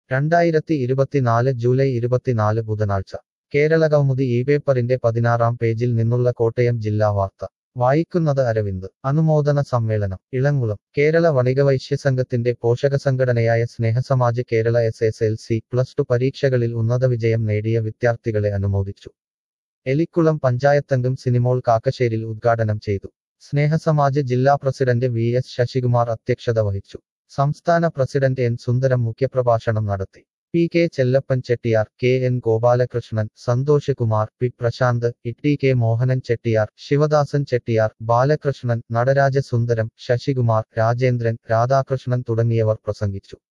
രണ്ടായിരത്തി ഇരുപത്തിനാല് ജൂലൈ ഇരുപത്തിനാല് ബുധനാഴ്ച കേരള കൗമുദി ഈ പേപ്പറിന്റെ പതിനാറാം പേജിൽ നിന്നുള്ള കോട്ടയം ജില്ലാ വാർത്ത വായിക്കുന്നത് അരവിന്ദ് അനുമോദന സമ്മേളനം ഇളങ്കുളം കേരള വണികവൈശ്യ സംഘത്തിന്റെ പോഷക സംഘടനയായ Snehasamaj Kerala S S L C plus two പരീക്ഷകളിൽ ഉന്നത വിജയം നേടിയ വിദ്യാർത്ഥികളെ അനുമോദിച്ചു എലിക്കുളം പഞ്ചായത്തംഗം സിനിമോൾ കാക്കശ്ശേരിൽ ഉദ്ഘാടനം ചെയ്തു സ്നേഹസമാജ് ജില്ലാ പ്രസിഡന്റ് വി എസ് ശശികുമാർ അധ്യക്ഷത വഹിച്ചു സംസ്ഥാന പ്രസിഡന്റ് എൻ സുന്ദരം മുഖ്യപ്രഭാഷണം നടത്തി P K Chellappan Chettiyar K N Gopalakrishnan Santhosh Kumar P Prashanth E K Mohanan Chettiyar Sivadasan Chettiyar Balakrishnan Nataraja Sundaram Sasikumar Rajendran Radhakrishnan തുടങ്ങിയവർ പ്രസംഗിച്ചു